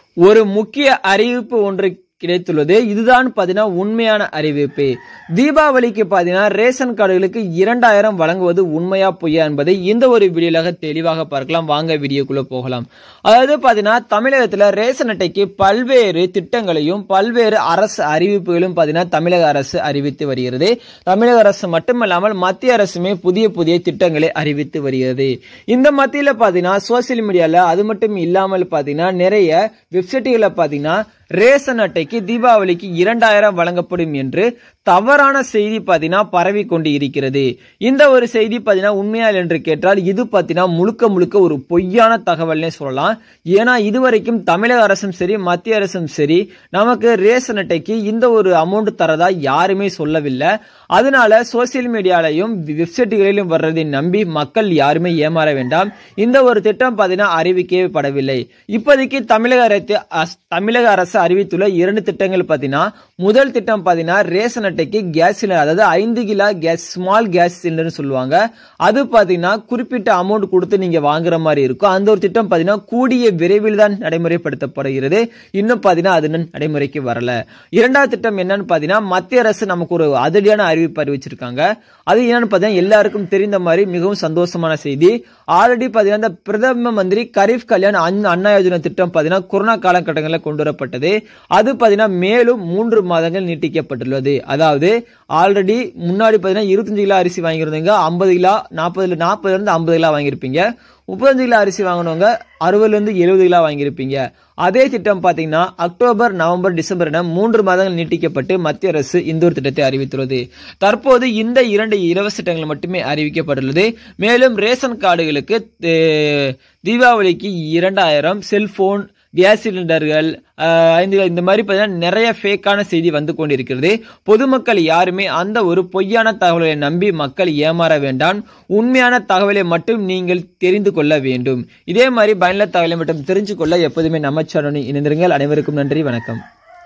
ஒரு முக்கிய அறிவிப்பு ஒன்று கிடைத்துள்ளது இதுதான் பாத்தீங்கன்னா உண்மையான அறிவிப்பு தீபாவளிக்கு பாத்தீங்கன்னா ரேஷன் கார்டுகளுக்கு இரண்டாயிரம் வழங்குவது உண்மையா பொய்யா என்பதை இந்த ஒரு வீடியோலாக தெளிவாக பார்க்கலாம் வாங்க வீடியோக்குள்ள போகலாம் அதாவது பாத்தீங்கன்னா தமிழகத்துல ரேஷன் அட்டைக்கு பல்வேறு திட்டங்களையும் பல்வேறு அரசு அறிவிப்புகளும் பாத்தீங்கன்னா தமிழக அரசு அறிவித்து வருகிறது தமிழக அரசு மட்டுமல்லாமல் மத்திய அரசுமே புதிய புதிய திட்டங்களை அறிவித்து வருகிறது இந்த மத்தியில பாத்தீங்கன்னா சோசியல் மீடியால அது மட்டும் இல்லாமல் பாத்தீங்கன்னா நிறைய வெப்சைட்டுகளை பாத்தீங்கன்னா ரேஷன் அட்டைக்கு தீபாவளிக்கு இரண்டாயிரம் வழங்கப்படும் என்று தவறான செய்தி பாத்தீங்கன்னா பரவி கொண்டு இருக்கிறது இந்த ஒரு செய்தி பாத்தீங்கன்னா உண்மையா என்று கேட்டால் இது பாத்தீங்கன்னா முழுக்க முழுக்க ஒரு பொய்யான தகவல்னே சொல்லலாம் ஏன்னா இதுவரைக்கும் தமிழக அரசும் சரி மத்திய அரசும் சரி நமக்கு ரேஷன் அட்டைக்கு இந்த ஒரு அமௌண்ட் தரதா யாருமே சொல்லவில்லை அதனால சோசியல் மீடியாலையும் வெப்சைட்டுகளிலும் வர்றதை நம்பி மக்கள் யாருமே ஏமாற வேண்டாம் இந்த ஒரு திட்டம் பாத்தீங்கன்னா அறிவிக்கவே படவில்லை இப்போதைக்கு தமிழக அரசு அஸ்- தமிழக அரசு அறிவித்துள்ள இரண்டு திட்டங்கள் பாத்தீங்கன்னா முதல் திட்டம் பாத்தீங்கன்னா ரேஷன் அட்டைக்கு கேஸ் சிலிண்டர் அதாவது ஐந்து கிலோ கேஸ் ஸ்மால் கேஸ் சிலிண்டர்னு சொல்லுவாங்க அது பாத்தீங்கன்னா குறிப்பிட்ட அமௌண்ட் கொடுத்து நீங்க வாங்குற மாதிரி இருக்கும் அந்த ஒரு திட்டம் பாத்தீங்கன்னா கூடிய விரைவில் தான் நடைமுறைப்படுத்தப்படுகிறது இன்னும் பாத்தீங்கன்னா அது இன்னும் நடைமுறைக்கு வரல இரண்டாவது திட்டம் என்னன்னு பாத்தீங்கன்னா மத்திய அரசு நமக்கு ஒரு அதிரடியான அறிவிப்பு அறிவிச்சிருக்காங்க அது என்னன்னு பாத்தீங்கன்னா எல்லாருக்கும் தெரிந்த மாதிரி மிகவும் சந்தோஷமான செய்தி ஆல்ரெடி பாத்தீங்கன்னா இந்த பிரதம மந்திரி கரீப் கல்யாண் அன்- அண்ணா யோஜனா திட்டம் பாத்தீங்கன்னா கொரோனா காலகட்டங்களில் கொண்டு வரப்பட்டது அது பாத்தீங்கன்னா மேலும் மூன்று மாதங்கள் நீட்டிக்கப்பட்டுள்ளது அதாவது ஆல்ரெடி முன்னாடி பாத்தீங்கன்னா இருபத்தஞ்சு கிலோ அரிசி வாங்கியிருந்தீங்க ஐம்பது கிலோ நாற்பதுல நாற்பதுல இருந்து ஐம்பது கிலோ வாங்கியிருப்பீங்க முப்பத்தஞ்சு கிலோ அரிசி வாங்கினவங்க அறுபதுல இருந்து எழுபது கிலோ வாங்கியிருப்பீங்க அதே திட்டம் பாத்தீங்கன்னா அக்டோபர் நவம்பர் டிசம்பர் என மூன்று மாதங்கள் நீட்டிக்கப்பட்டு மத்திய அரசு இந்த ஒரு திட்டத்தை அறிவித்துள்ளது தற்போது இந்த இரண்டு இலவச திட்டங்கள் மட்டுமே அறிவிக்கப்பட்டுள்ளது மேலும் ரேஷன் கார்டுகளுக்கு தே- தீபாவளிக்கு இரண்டாயிரம் செல்போன் கேஸ் சிலிண்டர்கள் ஆஹ், இந்த இந்த மாதிரி பார்த்தீங்கன்னா நிறைய ஃபேக்கான செய்தி வந்து கொண்டிருக்கிறது பொதுமக்கள் யாருமே அந்த ஒரு பொய்யான தகவலை நம்பி மக்கள் ஏமாற வேண்டாம் உண்மையான தகவலை மட்டும் நீங்கள் தெரிந்து கொள்ள வேண்டும் இதே மாதிரி பயனுள்ள தகவலை மட்டும் தெரிஞ்சு கொள்ள எப்போதுமே நம்ம சேனலில் இணைந்திருங்கள் அனைவருக்கும் நன்றி வணக்கம்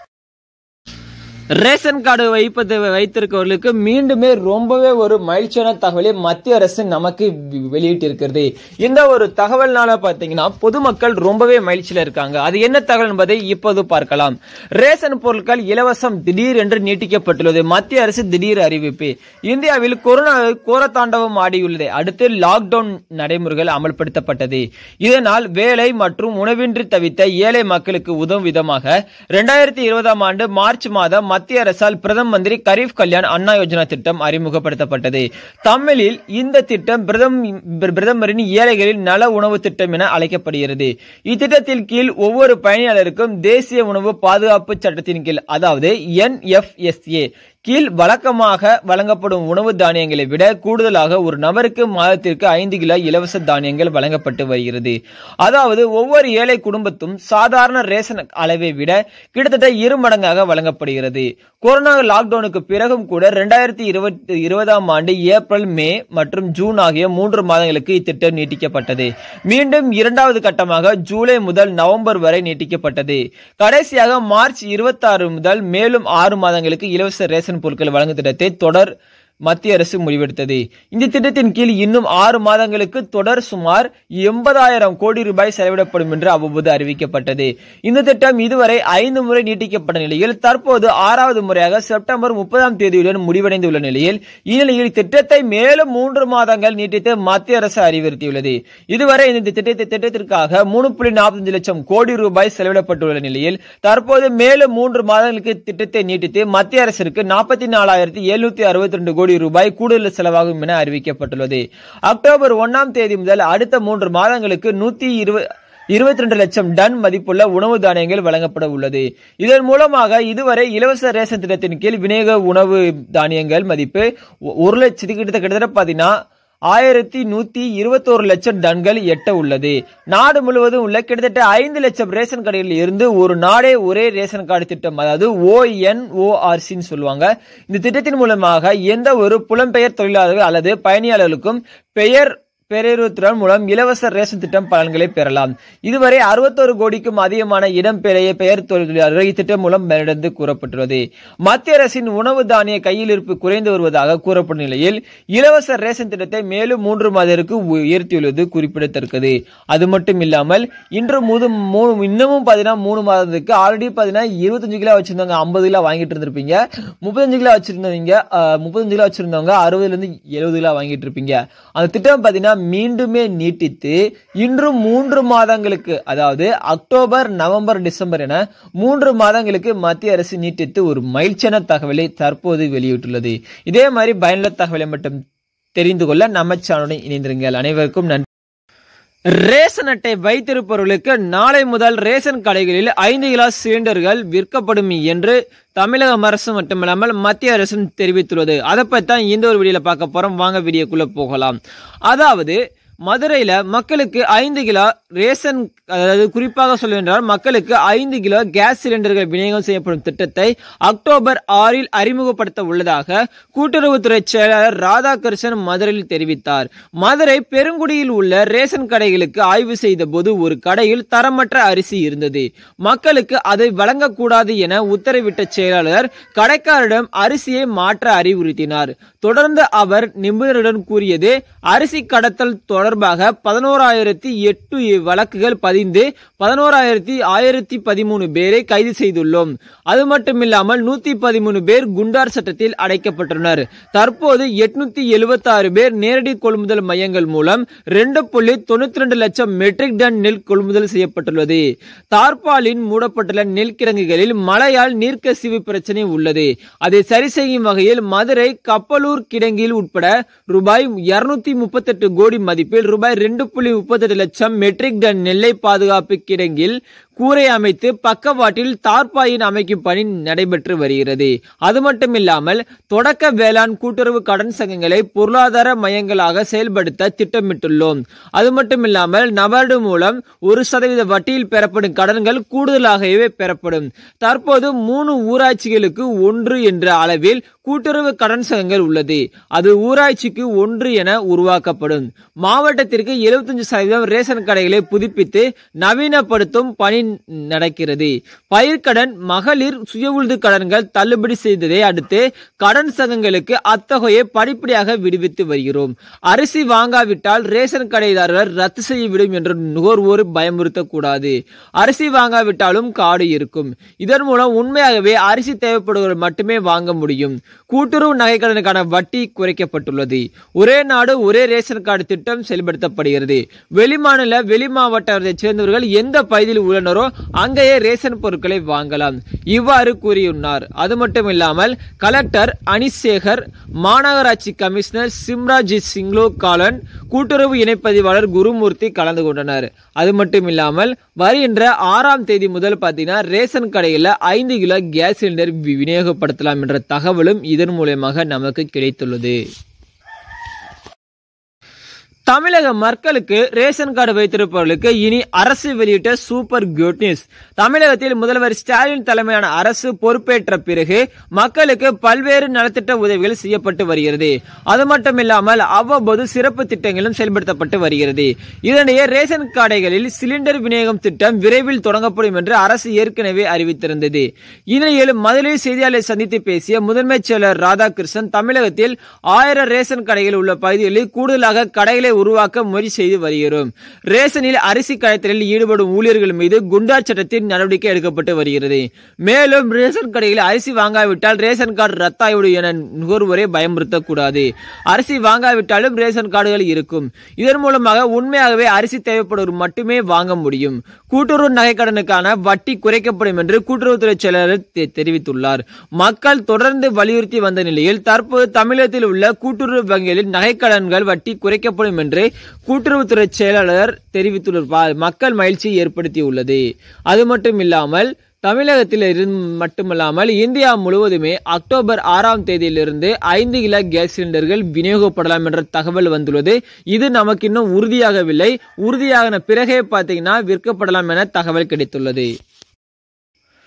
ரேஷன் கார்டு வைப்பது வைத்திருக்கவர்களுக்கு மீண்டுமே ரொம்பவே ஒரு மகிழ்ச்சியான தகவலை மத்திய அரசு நமக்கு வி- வெளியிட்டிருக்கிறது இந்த ஒரு தகவல்னால பாத்தீங்கன்னா பொதுமக்கள் ரொம்பவே மகிழ்ச்சியில இருக்காங்க அது என்ன தகவல் என்பதை இப்போது பார்க்கலாம் ரேஷன் பொருட்கள் இலவசம் திடீர் என்று நீட்டிக்கப்பட்டுள்ளது மத்திய அரசு திடீர் அறிவிப்பு இந்தியாவில் கொரோனா கோரத்தாண்டவம் ஆடியுள்ளது அடுத்து லாக்டவுன் நடைமுறைகள் அமல்படுத்தப்பட்டது இதனால் வேலை மற்றும் உணவின்றி தவித்த ஏழை மக்களுக்கு உதவும் விதமாக இரண்டாயிரத்தி இருபதாம் ஆண்டு மார்ச் மாதம் மத்திய அரசால் பிரதம மந்திரி கரீப் கல்யாண் அண்ணா யோஜனா திட்டம் அறிமுகப்படுத்தப்பட்டது தமிழில் இந்த திட்டம் பிரதம் பிரதமரின் ஏழைகளின் நல உணவு திட்டம் என அழைக்கப்படுகிறது இத்திட்டத்தின் கீழ் ஒவ்வொரு பயணியாளருக்கும் தேசிய உணவு பாதுகாப்பு சட்டத்தின் கீழ் அதாவது என்எஃப்எஸ்ஏ கீழ் வழக்கமாக வழங்கப்படும் உணவு தானியங்களை விட கூடுதலாக ஒரு நபருக்கு மாதத்திற்கு ஐந்து கிலோ இலவச தானியங்கள் வழங்கப்பட்டு வருகிறது அதாவது ஒவ்வொரு ஏழை குடும்பத்தும் சாதாரண ரேஷன் அளவை விட கிட்டத்தட்ட இரு மடங்காக வழங்கப்படுகிறது கொரோனா லாக்டவுனுக்கு பிறகும் கூட இரண்டாயிரத்தி இருபத்தி இருபதாம் ஆண்டு ஏப்ரல் மே மற்றும் ஜூன் ஆகிய மூன்று மாதங்களுக்கு இத்திட்டம் நீட்டிக்கப்பட்டது மீண்டும் இரண்டாவது கட்டமாக ஜூலை முதல் நவம்பர் வரை நீட்டிக்கப்பட்டது கடைசியாக மார்ச் 26 முதல் மேலும் ஆறு மாதங்களுக்கு இலவச ரேஷன் பொருட்கள் வழங்கும் திட்டத்தை தொடர் மத்திய அரசு முடிவெடுத்தது இந்த திட்டத்தின் கீழ் இன்னும் ஆறு மாதங்களுக்கு தொடர் சுமார் எண்பதாயிரம் கோடி ரூபாய் செலவிடப்படும் என்று அவ்வப்போது அறிவிக்கப்பட்டது இந்த திட்டம் இதுவரை ஐந்து முறை நீட்டிக்கப்பட்ட நிலையில் தற்போது ஆறாவது முறையாக செப்டம்பர் முப்பதாம் தேதியுடன் முடிவடைந்துள்ள நிலையில் இந்நிலையில் திட்டத்தை மேலும் மூன்று மாதங்கள் நீட்டித்து மத்திய அரசு அறிவுறுத்தியுள்ளது இதுவரை இந்த திட்டத்தை திட்டத்திற்காக மூணு புள்ளி நாற்பத்தஞ்சு லட்சம் கோடி ரூபாய் செலவிடப்பட்டுள்ள நிலையில் தற்போது மேலும் மூன்று மாதங்களுக்கு திட்டத்தை நீட்டித்து மத்திய அரசிற்கு நாற்பத்தி நாலாயிரத்தி எழுநூத்தி அறுபத்தி ரெண்டு கோடி ரூபாய் கூடுதல் செலவாகும் என அறிவிக்கப்பட்டுள்ளது அக்டோபர் ஒன்னாம் தேதி முதல் அடுத்த மூன்று மாதங்களுக்கு நூத்தி இருபது இருபத்தி ரெண்டு லட்சம் டன் மதிப்புள்ள உணவு தானியங்கள் வழங்கப்பட உள்ளது இதன் மூலமாக இதுவரை இலவச ரேஷன் திட்டத்தின் கீழ் விநியோக உணவு தானியங்கள் மதிப்பு ஒ- ஒரு லட்சத்துக்கு கிட்டத்தட்ட கிட்டத்தட்ட பாத்தீங்கன்னா ஆயிரத்தி நூத்தி இருபத்தோரு லட்சம் டன்கள் எட்ட உள்ளது நாடு முழுவதும் உள்ள கிட்டத்தட்ட ஐந்து லட்சம் ரேஷன் கடைகளில் இருந்து ஒரு நாடே ஒரே ரேஷன் கார்டு திட்டம் அதாவது ஓஎன்ஓஆர்சின்னு சொல்லுவாங்க இந்த திட்டத்தின் மூலமாக எந்த ஒரு புலம்பெயர் தொழிலாளர்கள் அல்லது பயணியாளர்களுக்கும் பெயர் பெயரிடுவதன் மூலம் இலவச ரேஷன் திட்டம் பலன்களை பெறலாம் இதுவரை அறுபத்தோரு கோடிக்கும் அதிகமான இடம் பெரிய பெயர் தொழிலாளர்கள் இத்திட்டம் மூலம் பயனடைந்து கூறப்பட்டுள்ளது மத்திய அரசின் உணவு தானிய கையில் இருப்பு குறைந்து வருவதாக கூறப்படும் நிலையில் இலவச ரேஷன் திட்டத்தை மேலும் மூன்று மாதத்திற்கு உயர்த்தியுள்ளது குறிப்பிடத்தக்கது அது மட்டும் இல்லாமல் இன்று முது மூணு இன்னமும் பாத்தீங்கன்னா மூணு மாதத்துக்கு ஆல்ரெடி பாத்தீங்கன்னா இருபத்தஞ்சு கிலோ வச்சிருந்தவங்க ஐம்பது கிலோ வாங்கிட்டு இருந்திருப்பீங்க முப்பத்தஞ்சு கிலோ வச்சிருந்தவங்க அஹ், முப்பத்தஞ்சு கிலோ வச்சிருந்தவங்க அறுபதுல இருந்து எழுபது கிலோ வாங்கிட்டு இருப்பீங்க அந்த திட்டம் பாத்தீங்கன்னா மீண்டுமே நீட்டித்து இன்றும் மூன்று மாதங்களுக்கு அதாவது அக்டோபர் நவம்பர் டிசம்பர் என மூன்று மாதங்களுக்கு மத்திய அரசு நீட்டித்து ஒரு மகிழ்ச்சியான தகவலை தற்போது வெளியிட்டுள்ளது இதே மாதிரி பயனுள்ள தகவலை மட்டும் தெரிந்து கொள்ள நம்ம சேனலுடன் இணைந்திருங்கள் அனைவருக்கும் நன்றி ரேஷன் அட்டை வைத்திருப்பவர்களுக்கு நாளை முதல் ரேஷன் கடைகளில் ஐந்து கிலோ சிலிண்டர்கள் விற்கப்படும் என்று தமிழக அரசு மட்டுமில்லாமல் மத்திய அரசும் தெரிவித்துள்ளது அதை பற்றி தான் இந்த ஒரு வீடியோல பார்க்க போறோம் வாங்க வீடியோக்குள்ள போகலாம் அதாவது மதுரையில மக்களுக்கு ஐந்து கிலோ ரேஷன் அதாவது குறிப்பாக சொல்லுவென்றால் மக்களுக்கு ஐந்து கிலோ கேஸ் சிலிண்டர்கள் விநியோகம் செய்யப்படும் திட்டத்தை அக்டோபர் ஆறில் அறிமுகப்படுத்த உள்ளதாக கூட்டுறவுத்துறை செயலாளர் ராதாகிருஷ்ணன் மதுரையில் தெரிவித்தார் மதுரை பெருங்குடியில் உள்ள ரேஷன் கடைகளுக்கு ஆய்வு செய்த போது ஒரு கடையில் தரமற்ற அரிசி இருந்தது மக்களுக்கு அதை வழங்கக்கூடாது என உத்தரவிட்ட செயலாளர் கடைக்காரரிடம் அரிசியை மாற்ற அறிவுறுத்தினார் தொடர்ந்து அவர் நிபுணரிடம் கூறியது அரிசி கடத்தல் தொடர்பாக பதினோராயிரத்தி எட்டு வழக்குகள் பதிந்து பதினோராயிரத்தி ஆயிரத்தி பதிமூணு பேரை கைது செய்துள்ளோம் அது மட்டுமில்லாமல் நூத்தி பதிமூணு பேர் குண்டார் சட்டத்தில் அடைக்கப்பட்டுள்ளனர் தற்போது எட்நூத்தி எழுபத்தி ஆறு பேர் நேரடி கொள்முதல் மையங்கள் மூலம் ரெண்டு புள்ளி தொண்ணூத்தி ரெண்டு லட்சம் மெட்ரிக் டன் நெல் கொள்முதல் செய்யப்பட்டுள்ளது தார்பாலின் மூடப்பட்டுள்ள நெல் கிடங்குகளில் மழையால் நீர்க்கசிவு பிரச்சனை உள்ளது அதை சரி செய்யும் வகையில் மதுரை கப்பலூர் கிடங்கில் உட்பட ரூபாய் இருநூத்தி முப்பத்தெட்டு கோடி மதிப்பில் ரூபாய் ரெண்டு புள்ளி முப்பத்தெட்டு லட்சம் மெட்ரிக் டன் நெல்லை பாதுகாப்பு கிடங்கில் கூரை அமைத்து பக்கவாட்டில் தார்பாயின் அமைக்கும் பணி நடைபெற்று வருகிறது அது மட்டுமில்லாமல் தொடக்க வேளாண் கூட்டுறவு கடன் சங்கங்களை பொருளாதார மையங்களாக செயல்படுத்த திட்டமிட்டுள்ளோம் அது மட்டுமில்லாமல் நபார்டு மூலம் ஒரு சதவீத வட்டியில் பெறப்படும் கடன்கள் கூடுதலாகவே பெறப்படும் தற்போது மூணு ஊராட்சிகளுக்கு ஒன்று என்ற அளவில் கூட்டுறவு கடன் சங்கங்கள் உள்ளது அது ஊராட்சிக்கு ஒன்று என உருவாக்கப்படும் மாவட்டத்திற்கு 75% சதவீதம் ரேஷன் கடைகளை புதுப்பித்து நவீனப்படுத்தும் பணி நடக்கிறது பயிர்க்கடன் மகளிர் சுய உழுது கடன்கள் தள்ளுபடி செய்ததை அடுத்து கடன் சங்கங்களுக்கு அத்தகைய படிப்படியாக விடுவித்து வருகிறோம் அரிசி வாங்காவிட்டால் ரேஷன் கடைதாரர்கள் ரத்து செய்யவிடும் என்று நுகர்வோர் பயமுறுத்தக்கூடாது அரிசி வாங்காவிட்டாலும் காடு இருக்கும் இதன் மூலம் உண்மையாகவே அரிசி தேவைப்படுவர்கள் மட்டுமே வாங்க முடியும் கூட்டுறவு நகைக்கடனுக்கான வட்டி குறைக்கப்பட்டுள்ளது ஒரே நாடு ஒரே ரேஷன் கார்டு திட்டம் செயல்படுத்தப்படுகிறது வெளிமாநில வெளி மாவட்டத்தை சேர்ந்தவர்கள் எந்த பகுதியில் உள்ளனரோ அங்கேயே ரேஷன் பொருட்களை வாங்கலாம் இவ்வாறு கூறியுள்ளார் அது மட்டும் இல்லாமல் கலெக்டர் அனிசேகர் மாநகராட்சி கமிஷனர் சிம்ராஜித் சிங்லோ காலன் கூட்டுறவு இணைப்பதிவாளர் குருமூர்த்தி கலந்து கொண்டனர் அது மட்டும் இல்லாமல் வருகின்ற ஆறாம் தேதி முதல் பார்த்தீங்கன்னா ரேஷன் கடையில் ஐந்து கிலோ கேஸ் சிலிண்டர் வி- விநியோகப்படுத்தலாம் என்ற தகவலும் இதன் மூலமாக நமக்கு கிடைத்துள்ளது தமிழக மக்களுக்கு ரேஷன் கார்டு வைத்திருப்பவர்களுக்கு இனி அரசு வெளியிட்ட சூப்பர் குட் நியூஸ் தமிழகத்தில் முதல்வர் ஸ்டாலின் தலைமையான அரசு பொறுப்பேற்ற பிறகு மக்களுக்கு பல்வேறு நலத்திட்ட உதவிகள் செய்யப்பட்டு வருகிறது அது மட்டுமில்லாமல் அவ்வப்போது சிறப்பு திட்டங்களும் செயல்படுத்தப்பட்டு வருகிறது இதனிடையே ரேஷன் கடைகளில் சிலிண்டர் விநியோகம் திட்டம் விரைவில் தொடங்கப்படும் என்று அரசு ஏற்கனவே அறிவித்திருந்தது இந்நிலையில் மதுரையில் செய்தியாளரை சந்தித்து பேசிய முதன்மைச் செயலர் ராதாகிருஷ்ணன் தமிழகத்தில் ஆயிரம் ரேஷன் கடைகள் உள்ள பகுதிகளில் கூடுதலாக கடைகளை உருவாக்க முயற்சி செய்து வருகிறோம் ரேஷனில் அரிசி கடத்தலில் ஈடுபடும் ஊழியர்கள் மீது குண்டார் சட்டத்தில் நடவடிக்கை எடுக்கப்பட்டு வருகிறது மேலும் ரேஷன் கடையில் அரிசி வாங்காவிட்டால் ரேஷன் கார்டு ரத்தாய்விடும் என நுகர்வோரை பயமுறுத்தக்கூடாது அரிசி வாங்காவிட்டாலும் ரேஷன் கார்டுகள் இருக்கும் இதன் மூலமாக உண்மையாகவே அரிசி தேவைப்படுவோர் மட்டுமே வாங்க முடியும் கூட்டுறவு நகைக்கடனுக்கான வட்டி குறைக்கப்படும் என்று கூட்டுறவுத்துறை செயலாளர் தெ- தெரிவித்துள்ளார் மக்கள் தொடர்ந்து வலியுறுத்தி வந்த நிலையில் தற்போது தமிழகத்தில் உள்ள கூட்டுறவு வங்கிகளில் நகைக்கடன்கள் வட்டி குறைக்கப்படும் என்று கூட்டுறவுத்துறை செயலாளர் தெரிவித்துள்ளார் பா- மக்கள் மகிழ்ச்சியை ஏற்படுத்தியுள்ளது அது மட்டும் இல்லாமல் தமிழகத்தில் இருந்து மட்டுமல்லாமல் இந்தியா முழுவதுமே அக்டோபர் ஆறாம் தேதியிலிருந்து ஐந்து கிலோ கேஸ் சிலிண்டர்கள் விநியோகப்படலாம் என்ற தகவல் வந்துள்ளது இது நமக்கு இன்னும் உறுதியாகவில்லை உறுதியாகின பிறகே பார்த்தீங்கன்னா விற்கப்படலாம் என தகவல் கிடைத்துள்ளது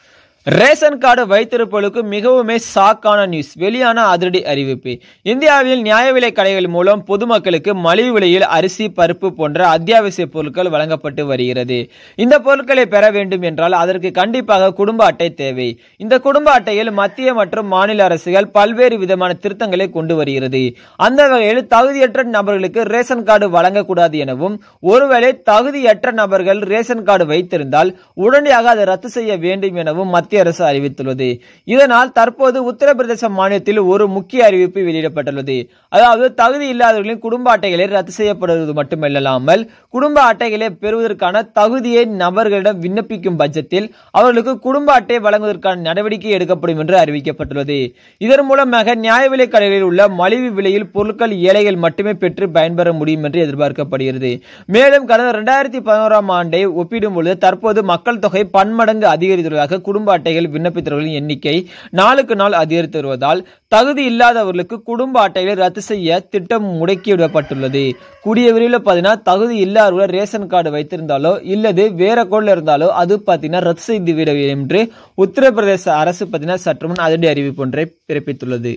ரேஷன் கார்டு வைத்திருப்பவர்களுக்கு மிகவுமே சாக்கான நியூஸ் வெளியான அதிரடி அறிவிப்பு இந்தியாவில் நியாய விலை கடைகள் மூலம் பொதுமக்களுக்கு மலிவு விலையில் அரிசி பருப்பு போன்ற அத்தியாவசிய பொருட்கள் வழங்கப்பட்டு வருகிறது இந்த பொருட்களை பெற வேண்டும் என்றால் அதற்கு கண்டிப்பாக குடும்ப அட்டை தேவை இந்த குடும்ப அட்டையில் மத்திய மற்றும் மாநில அரசுகள் பல்வேறு விதமான திருத்தங்களை கொண்டு வருகிறது அந்த வகையில் தகுதியற்ற நபர்களுக்கு ரேஷன் கார்டு வழங்கக்கூடாது எனவும் ஒருவேளை தகுதியற்ற நபர்கள் ரேஷன் கார்டு வைத்திருந்தால் உடனடியாக அதை ரத்து செய்ய வேண்டும் எனவும் மத்திய அரசு அறிவித்துள்ளது இதனால் தற்போது உத்தரப்பிரதேச மாநிலத்தில் ஒரு முக்கிய அறிவிப்பு வெளியிடப்பட்டுள்ளது அதாவது தகுதி இல்லாதவர்களின் குடும்ப அட்டைகளை ரத்து செய்யப்படுவது மட்டுமல்லாமல் குடும்ப அட்டைகளை பெறுவதற்கான தகுதியை நபர்களிடம் விண்ணப்பிக்கும் பட்சத்தில் அவர்களுக்கு குடும்ப அட்டை வழங்குவதற்கான நடவடிக்கை எடுக்கப்படும் என்று அறிவிக்கப்பட்டுள்ளது இதன் மூலமாக நியாய விலை கடைகளில் உள்ள மலிவு விலையில் பொருட்கள் ஏழைகள் மட்டுமே பெற்று பயன்பெற முடியும் என்று எதிர்பார்க்கப்படுகிறது மேலும் கடந்த இரண்டாயிரத்தி பதினோராம் ஆண்டை ஒப்பிடும்பொழுது தற்போது மக்கள் தொகை பன்மடங்கு அதிகரித்துள்ளதாக குடும்ப அட்டைகள் விண்ணப்பித்தவர்களின் எண்ணிக்கை நாளுக்கு நாள் அதிகரித்து வருவதால் தகுதி இல்லாதவர்களுக்கு குடும்ப அட்டைகளை ரத்து செய்ய திட்டம் முடக்கிவிடப்பட்டுள்ளது கூடிய விரைவில் பார்த்தீங்கன்னா தகுதி இல்லாதவர்கள் ரேஷன் கார்டு வைத்திருந்தாலோ இல்லது வேற கோடில் இருந்தாலோ அது பார்த்தீங்கன்னா ரத்து செய்து விட வேண்டும் என்று உத்தரப்பிரதேச அரசு பார்த்தீங்கன்னா சற்று முன் அதிரடி அறிவிப்பு ஒன்றை பிறப்பித்துள்ளது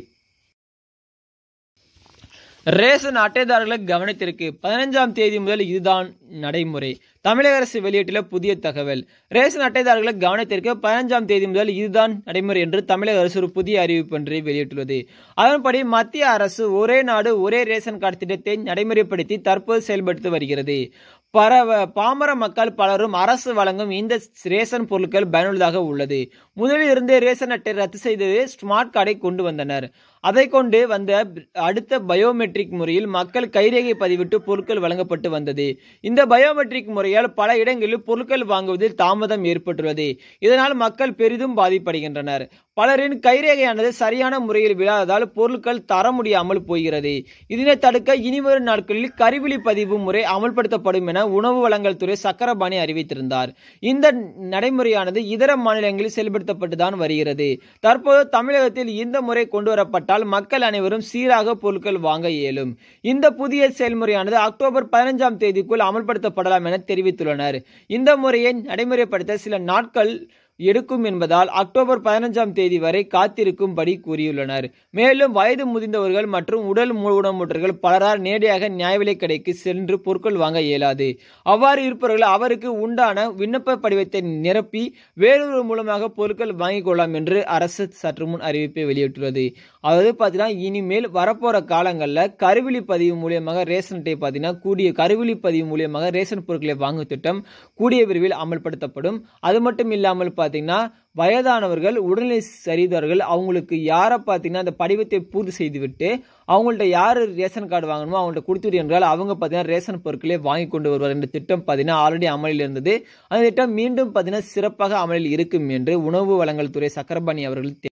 ரேஷன் அட்டைதாரர்களை கவனத்திற்கு பதினஞ்சாம் தேதி முதல் இதுதான் நடைமுறை தமிழக அரசு வெளியிட்டுள்ள புதிய தகவல் ரேஷன் அட்டைதாரர்களை கவனத்திற்கு பதினஞ்சாம் தேதி முதல் இதுதான் நடைமுறை என்று தமிழக அரசு ஒரு புதிய அறிவிப்பு ஒன்றை வெளியிட்டுள்ளது அதன்படி மத்திய அரசு ஒரே நாடு ஒரே ரேஷன் கார்டு திட்டத்தை நடைமுறைப்படுத்தி தற்போது செயல்படுத்தி வருகிறது பரவ பாமர மக்கள் பலரும் அரசு வழங்கும் இந்த ரேஷன் பொருட்கள் பயனுள்ளதாக உள்ளது முதலில் இருந்தே ரேஷன் அட்டை ரத்து செய்து ஸ்மார்ட் கார்டை கொண்டு வந்தனர் அதை கொண்டு வந்த அடுத்த பயோமெட்ரிக் முறையில் மக்கள் கைரேகை பதிவிட்டு பொருட்கள் வழங்கப்பட்டு வந்தது இந்த பயோமெட்ரிக் முறையால் பல இடங்களில் பொருட்கள் வாங்குவதில் தாமதம் ஏற்பட்டுள்ளது இதனால் மக்கள் பெரிதும் பாதிப்படைகின்றனர் பலரின் கைரேகையானது சரியான முறையில் விழாததால் பொருட்கள் தர முடியாமல் போகிறது இதனை தடுக்க இனிவரும் நாட்களில் கருவிழி பதிவு முறை அமல்படுத்தப்படும் என உணவு வழங்கல் துறை சக்கரபாணி அறிவித்திருந்தார் இந்த நடைமுறையானது இதர மாநிலங்களில் செயல்படுத்தப்பட்டுதான் வருகிறது தற்போது தமிழகத்தில் இந்த முறை கொண்டு வரப்பட்டால் மக்கள் அனைவரும் சீராக பொருட்கள் வாங்க இயலும் இந்த புதிய செயல்முறையானது அக்டோபர் பதினஞ்சாம் தேதிக்குள் அமல்படுத்தப்படலாம் என தெரிவித்துள்ளனர் இந்த முறையை நடைமுறைப்படுத்த சில நாட்கள் எடுக்கும் என்பதால் அக்டோபர் பதினஞ்சாம் தேதி வரை காத்திருக்கும்படி கூறியுள்ளனர் மேலும் வயது முதிர்ந்தவர்கள் மற்றும் உடல் ஊனமுற்றவர்கள் பலரால் நேரடியாக நியாய விலைக் கடைக்கு சென்று பொருட்கள் வாங்க இயலாது அவ்வாறு இருப்பவர்கள் அவருக்கு உண்டான விண்ணப்ப படிவத்தை நிரப்பி வேறொரு மூலமாக பொருட்கள் வாங்கிக் கொள்ளலாம் என்று அரசு சற்று முன் அறிவிப்பை வெளியிட்டுள்ளது அதாவது பார்த்தீங்கன்னா இனிமேல் வரப்போற காலங்களில் கருவிழி பதிவு மூலியமாக ரேஷன் அட்டை பார்த்தீங்கன்னா கூடிய கருவிழி பதிவு மூலியமாக ரேஷன் பொருட்களை வாங்கும் திட்டம் கூடிய விரைவில் அமல்படுத்தப்படும் அது மட்டும் இல்லாமல் பார்த்தீங்கன்னா வயதானவர்கள் உடல்நிலை சரிதவர்கள் அவங்களுக்கு யாரை பார்த்தீங்கன்னா அந்த படிவத்தை பூர்த்தி செய்துவிட்டு அவங்கள்ட்ட யார் ரேஷன் கார்டு வாங்கணுமோ அவங்கள்ட்ட கொடுத்துட்டு என்றால் அவங்க பார்த்தீங்கன்னா ரேஷன் பொருட்களே வாங்கி கொண்டு வருவார் என்ற திட்டம் பார்த்தீங்கன்னா ஆல்ரெடி அமலில் இருந்தது அந்த திட்டம் மீண்டும் பார்த்தீங்கன்னா சிறப்பாக அமலில் இருக்கும் என்று உணவு வழங்கல் துறை சக்கரபாணி அவர்கள்